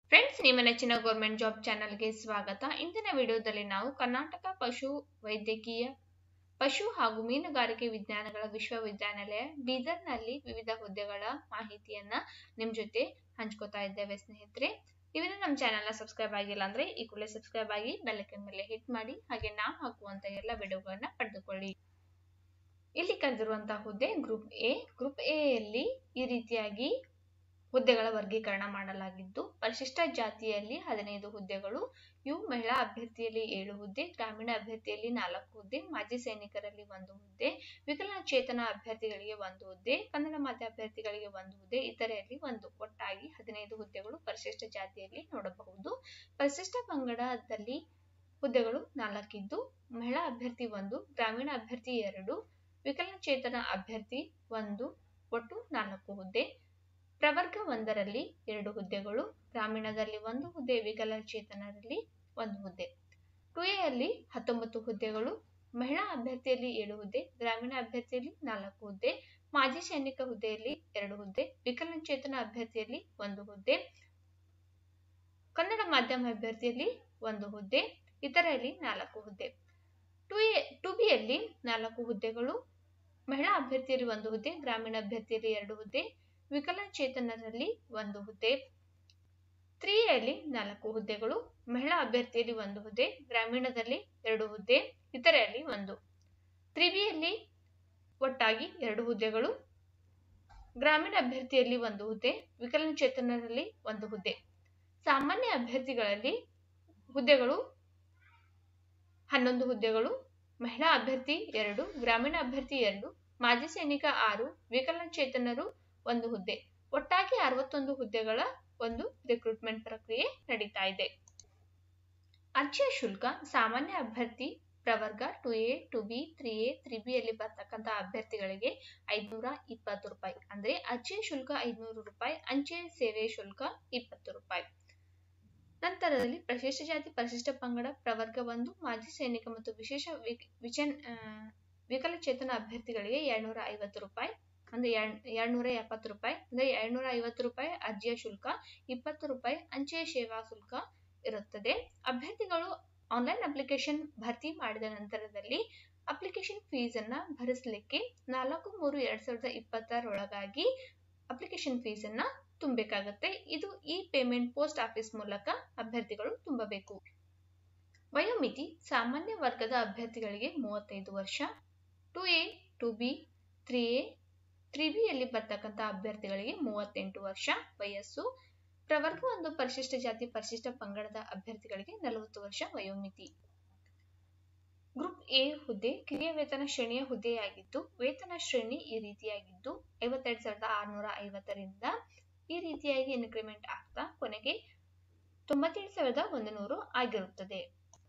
friends ನಿಮ್ಮ ನೆಚ್ಚಿನ government job ಚಾನಲ್ಗೆ ಸ್ವಾಗತ ಇಂದಿನ ವಿಡಿಯೋದಲ್ಲಿ ನಾವು ಕರ್ನಾಟಕ ಪಶು ವೈದ್ಯಕೀಯ ಪಶು ಹಾಗೂ ಮೀನುಗಾರಿಕೆ ವಿಜ್ಞಾನಗಳ ವಿಶ್ವವಿದ್ಯಾನಿಲಯ ಬೀದರ್ನಲ್ಲಿ ವಿವಿಧ ಹುದ್ದೆಗಳ ಮಾಹಿತಿಯನ್ನ ನಿಮ್ ಜೊತೆ ಹಂಚ್ಕೋತಾ ಇದ್ದೇವೆ ಸ್ನೇಹಿತರೆ ನೀವೇನು ನಮ್ಮ ಚಾನೆಲ್ನ ಸಬ್ಸ್ಕ್ರೈಬ್ ಆಗಿಲ್ಲ ಅಂದ್ರೆ ಈ ಕೂಡಲೇ ಸಬ್ಸ್ಕ್ರೈಬ್ ಆಗಿ ಬೆಲ್ಲೈಕನ್ ಮೇಲೆ ಹಿಟ್ ಮಾಡಿ ಹಾಗೆ ನಾವು ಹಾಕುವಂತ ಎಲ್ಲ ವಿಡಿಯೋಗಳನ್ನ ಪಡೆದುಕೊಳ್ಳಿ ಇಲ್ಲಿ ಕರೆದಿರುವಂತಹ ಹುದ್ದೆ ಗ್ರೂಪ್ ಎ ಗ್ರೂಪ್ ಎ ಯಲ್ಲಿ ಈ ರೀತಿಯಾಗಿ ಹುದ್ದೆಗಳ ವರ್ಗೀಕರಣ ಮಾಡಲಾಗಿದ್ದು ಪರಿಶಿಷ್ಟ ಜಾತಿಯಲ್ಲಿ ಹದಿನೈದು ಹುದ್ದೆಗಳು ಇವು ಮಹಿಳಾ ಅಭ್ಯರ್ಥಿಯಲ್ಲಿ ಏಳು ಹುದ್ದೆ ಗ್ರಾಮೀಣ ಅಭ್ಯರ್ಥಿಯಲ್ಲಿ ನಾಲ್ಕು ಹುದ್ದೆ ಮಾಜಿ ಸೈನಿಕರಲ್ಲಿ ಒಂದು ಹುದ್ದೆ ವಿಕಲಚೇತನ ಅಭ್ಯರ್ಥಿಗಳಿಗೆ ಒಂದು ಹುದ್ದೆ ಕನ್ನಡ ಮಾಧ್ಯಮ ಅಭ್ಯರ್ಥಿಗಳಿಗೆ ಒಂದು ಹುದ್ದೆ ಇತರೆಯಲ್ಲಿ ಒಂದು ಒಟ್ಟಾಗಿ ಹದಿನೈದು ಹುದ್ದೆಗಳು ಪರಿಶಿಷ್ಟ ಜಾತಿಯಲ್ಲಿ ನೋಡಬಹುದು ಪರಿಶಿಷ್ಟ ಪಂಗಡದಲ್ಲಿ ಹುದ್ದೆಗಳು ನಾಲ್ಕಿದ್ದು ಮಹಿಳಾ ಅಭ್ಯರ್ಥಿ ಒಂದು ಗ್ರಾಮೀಣ ಅಭ್ಯರ್ಥಿ ಎರಡು ವಿಕಲಚೇತನ ಅಭ್ಯರ್ಥಿ ಒಂದು ಒಟ್ಟು ನಾಲ್ಕು ಹುದ್ದೆ ಪ್ರವರ್ಗ ಒಂದರಲ್ಲಿ ಎರಡು ಹುದ್ದೆಗಳು ಗ್ರಾಮೀಣದಲ್ಲಿ ಒಂದು ಹುದ್ದೆ ವಿಕಲಚೇತನರಲ್ಲಿ ಒಂದು ಹುದ್ದೆ ಟು ಎಲ್ಲಿ ಹತ್ತೊಂಬತ್ತು ಹುದ್ದೆಗಳು ಮಹಿಳಾ ಅಭ್ಯರ್ಥಿಯಲ್ಲಿ ಏಳು ಹುದ್ದೆ ಗ್ರಾಮೀಣ ಅಭ್ಯರ್ಥಿಯಲ್ಲಿ ನಾಲ್ಕು ಹುದ್ದೆ ಮಾಜಿ ಸೈನಿಕ ಹುದ್ದೆಯಲ್ಲಿ ಎರಡು ಹುದ್ದೆ ವಿಕಲಚೇತನ ಅಭ್ಯರ್ಥಿಯಲ್ಲಿ ಒಂದು ಹುದ್ದೆ ಕನ್ನಡ ಮಾಧ್ಯಮ ಅಭ್ಯರ್ಥಿಯಲ್ಲಿ ಒಂದು ಹುದ್ದೆ ಇತರೆಯಲ್ಲಿ ನಾಲ್ಕು ಹುದ್ದೆ ಟು ಎ ಟು ಬಿಯಲ್ಲಿ ನಾಲ್ಕು ಹುದ್ದೆಗಳು ಮಹಿಳಾ ಅಭ್ಯರ್ಥಿಯಲ್ಲಿ ಒಂದು ಹುದ್ದೆ ಗ್ರಾಮೀಣ ಅಭ್ಯರ್ಥಿಯಲ್ಲಿ ಎರಡು ಹುದ್ದೆ ವಿಕಲಚೇತನರಲ್ಲಿ ಒಂದು ಹುದ್ದೆ ತ್ರೀ ಎಲ್ಲಿ ನಾಲ್ಕು ಹುದ್ದೆಗಳು ಮಹಿಳಾ ಅಭ್ಯರ್ಥಿಯಲ್ಲಿ ಒಂದು ಹುದ್ದೆ ಗ್ರಾಮೀಣದಲ್ಲಿ ಎರಡು ಹುದ್ದೆ ಇತರೆಯಲ್ಲಿ ಒಂದು ತ್ರೀ ಬಿಯಲ್ಲಿ ಒಟ್ಟಾಗಿ ಎರಡು ಹುದ್ದೆಗಳು ಗ್ರಾಮೀಣ ಅಭ್ಯರ್ಥಿಯಲ್ಲಿ ಒಂದು ಹುದ್ದೆ ವಿಕಲಚೇತನರಲ್ಲಿ ಒಂದು ಹುದ್ದೆ ಸಾಮಾನ್ಯ ಅಭ್ಯರ್ಥಿಗಳಲ್ಲಿ ಹುದ್ದೆಗಳು ಹನ್ನೊಂದು ಹುದ್ದೆಗಳು ಮಹಿಳಾ ಅಭ್ಯರ್ಥಿ ಎರಡು ಗ್ರಾಮೀಣ ಅಭ್ಯರ್ಥಿ ಎರಡು ಮಾಜಿ ಸೈನಿಕ ಆರು ವಿಕಲಚೇತನರು ಒಂದು ಹುದ್ದೆ ಒಟ್ಟಾಗಿ ಅರವತ್ತೊಂದು ಹುದ್ದೆಗಳ ಒಂದು ರಿಕ್ರೂಟ್ಮೆಂಟ್ ಪ್ರಕ್ರಿಯೆ ನಡೀತಾ ಇದೆ ಅರ್ಜಿಯ ಶುಲ್ಕ ಸಾಮಾನ್ಯ ಅಭ್ಯರ್ಥಿ ಪ್ರವರ್ಗ two A two B three A three B ಯಲ್ಲಿ ಬರ್ತಕ್ಕಂಥ ಅಭ್ಯರ್ಥಿಗಳಿಗೆ ಐದ್ನೂರ ಇಪ್ಪತ್ತು ರೂಪಾಯಿ ಅಂದ್ರೆ ಅರ್ಜಿಯ ಶುಲ್ಕ ಐದ್ನೂರು ರೂಪಾಯಿ ಅಂಚೆ ಸೇವೆ ಶುಲ್ಕ ಇಪ್ಪತ್ತು ರೂಪಾಯಿ ನಂತರದಲ್ಲಿ ಪರಿಶಿಷ್ಟ ಜಾತಿ ಪರಿಶಿಷ್ಟ ಪಂಗಡ ಪ್ರವರ್ಗ ಒಂದು ಮಾಜಿ ಸೈನಿಕ ಮತ್ತು ವಿಶೇಷ ವಿಚನ್ ವಿಕಲಚೇತನ ಅಭ್ಯರ್ಥಿಗಳಿಗೆ ಎರಡ್ನೂರ ಐವತ್ತು ರೂಪಾಯಿ ಅಂದ್ರೆ ಎರಡ್ನೂರ ಎಪ್ಪತ್ತು ರೂಪಾಯಿ ಅಂದ್ರೆ ಎರಡ್ನೂರ ಐವತ್ತು ರೂಪಾಯಿ ಅರ್ಜಿಯ ಶುಲ್ಕ ಇಪ್ಪತ್ತು ರೂಪಾಯಿ ಅಂಚೆ ಸೇವಾ ಶುಲ್ಕ ಇರುತ್ತದೆ ಅಭ್ಯರ್ಥಿಗಳು ಆನ್ಲೈನ್ ಅಪ್ಲಿಕೇಶನ್ ಭರ್ತಿ ಮಾಡಿದ ನಂತರದಲ್ಲಿ ಅಪ್ಲಿಕೇಶನ್ ಫೀಸ್ ಅನ್ನ ಭರಿಸಲಿಕ್ಕೆ ನಾಲ್ಕು ಮೂರು ಎರಡ್ ಸಾವಿರದ ಇಪ್ಪತ್ತರೊಳಗಾಗಿ ಅಪ್ಲಿಕೇಶನ್ ಫೀಸ್ ಅನ್ನ ತುಂಬಬೇಕಾಗುತ್ತೆ ಇದು ಈ ಪೇಮೆಂಟ್ ಪೋಸ್ಟ್ ಆಫೀಸ್ ಮೂಲಕ ಅಭ್ಯರ್ಥಿಗಳು ತುಂಬಬೇಕು ವಯೋಮಿತಿ ಸಾಮಾನ್ಯ ವರ್ಗದ ಅಭ್ಯರ್ಥಿಗಳಿಗೆ ಮೂವತ್ತೈದು ವರ್ಷ two A two B three A three B ಯಲ್ಲಿ ಬರ್ತಕ್ಕಂಥ ಅಭ್ಯರ್ಥಿಗಳಿಗೆ ಮೂವತ್ತೆಂಟು ವರ್ಷ ವಯಸ್ಸು ಪ್ರವರ್ಗ ಒಂದು ಪರಿಶಿಷ್ಟ ಜಾತಿ ಪರಿಶಿಷ್ಟ ಪಂಗಡದ ಅಭ್ಯರ್ಥಿಗಳಿಗೆ ನಲವತ್ತು ವರ್ಷ ವಯೋಮಿತಿ ಗ್ರೂಪ್ ಎ ಹುದ್ದೆ ಕಿರಿಯ ವೇತನ ಶ್ರೇಣಿಯ ಹುದ್ದೆಯಾಗಿದ್ದು ವೇತನ ಶ್ರೇಣಿ ಈ ರೀತಿಯಾಗಿದ್ದು ಐವತ್ತೆರಡು ಸಾವಿರದ ಆರುನೂರ ಐವತ್ತರಿಂದ ಈ ರೀತಿಯಾಗಿ ಇನ್ಕ್ರಿಮೆಂಟ್ ಆಗ್ತಾ ಕೊನೆಗೆ ತೊಂಬತ್ತೇಳು ಸಾವಿರದ ಒಂದು ನೂರು ಆಗಿರುತ್ತದೆ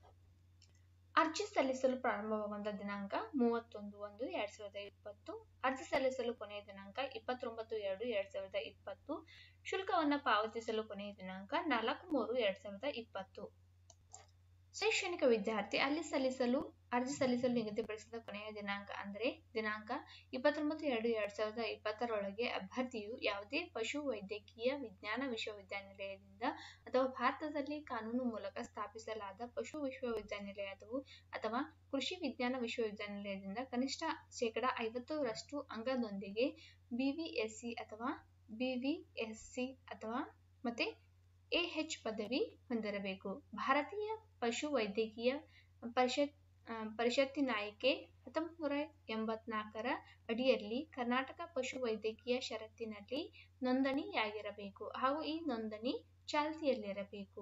ಅರ್ಜಿ ಸಲ್ಲಿಸಲು ಪ್ರಾರಂಭವಾಗುವಂತ ದಿನಾಂಕ ಮೂವತ್ತೊಂದು ಒಂದು ಎರಡ್ ಸಾವಿರದ ಇಪ್ಪತ್ತು ಅರ್ಜಿ ಸಲ್ಲಿಸಲು ಕೊನೆಯ ದಿನಾಂಕ ಇಪ್ಪತ್ತೊಂಬತ್ತು ಎರಡು ಎರಡ್ ಸಾವಿರದ ಇಪ್ಪತ್ತು ಶುಲ್ಕವನ್ನ ಪಾವತಿಸಲು ಕೊನೆಯ ದಿನಾಂಕ ನಾಲ್ಕು ಮೂರು ಎರಡ್ ಸಾವಿರದ ಇಪ್ಪತ್ತು ಶೈಕ್ಷಣಿಕ ವಿದ್ಯಾರ್ಥಿ ಅಲ್ಲಿ ಸಲ್ಲಿಸಲು ಅರ್ಜಿ ಸಲ್ಲಿಸಲು ನಿಗದಿಪಡಿಸಿದ ಕೊನೆಯ ದಿನಾಂಕ ಅಂದರೆ ದಿನಾಂಕ ಇಪ್ಪತ್ತೊಂಬತ್ತು ಎರಡು ಎರಡ್ ಸಾವಿರದ ಇಪ್ಪತ್ತರೊಳಗೆ ಅಭ್ಯರ್ಥಿಯು ಯಾವುದೇ ಪಶು ವೈದ್ಯಕೀಯ ವಿಜ್ಞಾನ ವಿಶ್ವವಿದ್ಯಾನಿಲಯದಿಂದ ಅಥವಾ ಭಾರತದಲ್ಲಿ ಕಾನೂನು ಮೂಲಕ ಸ್ಥಾಪಿಸಲಾದ ಪಶು ವಿಶ್ವವಿದ್ಯಾನಿಲಯದವು ಅಥವಾ ಕೃಷಿ ವಿಜ್ಞಾನ ವಿಶ್ವವಿದ್ಯಾನಿಲಯದಿಂದ ಕನಿಷ್ಠ ಶೇಕಡ ಐವತ್ತರಷ್ಟು ಅಂಗದೊಂದಿಗೆ ಬಿವಿಎಸ್ಸಿ ಅಥವಾ ಬಿವಿಎಸ್ಸಿ ಅಥವಾ ಮತ್ತೆ ಎಎಚ್ ಪದವಿ ಹೊಂದಿರಬೇಕು ಭಾರತೀಯ ಪಶು ವೈದ್ಯಕೀಯ ಪರಿಷತ್ ಪರಿಷತ್ತಿನಾಯ್ಕೆ ಹತ್ತೊಂಬತ್ತು ನೂರ ಎಂಬತ್ನಾಲ್ಕರ ಅಡಿಯಲ್ಲಿ ಕರ್ನಾಟಕ ಪಶು ವೈದ್ಯಕೀಯ ಷರತ್ತಿನಲ್ಲಿ ನೋಂದಣಿಯಾಗಿರಬೇಕು ಹಾಗೂ ಈ ನೋಂದಣಿ ಚಾಲ್ತಿಯಲ್ಲಿರಬೇಕು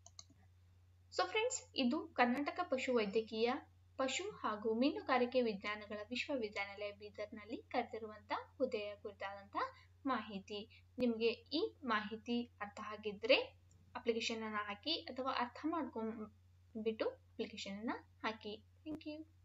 ಸೊ ಫ್ರೆಂಡ್ಸ್ ಇದು ಕರ್ನಾಟಕ ಪಶು ವೈದ್ಯಕೀಯ ಪಶು ಹಾಗೂ ಮೀನುಗಾರಿಕೆ ವಿಜ್ಞಾನಗಳ ವಿಶ್ವವಿದ್ಯಾನಿಲಯ ಬೀದರ್ನಲ್ಲಿ ಕರೆದಿರುವಂತಹ ಹುದ್ದೆಯ ಕುರಿತಾದಂಥ ಮಾಹಿತಿ ನಿಮಗೆ ಈ ಮಾಹಿತಿ ಅರ್ಥ ಆಗಿದ್ರೆ ಅಪ್ಲಿಕೇಶನ್ ಅನ್ನ ಹಾಕಿ ಅಥವಾ ಅರ್ಥ ಮಾಡ್ಕೊಂಡ್ಬಿಟ್ಟು ಅಪ್ಲಿಕೇಶನ್ ಅನ್ನ ಹಾಕಿ ಥ್ಯಾಂಕ್ ಯು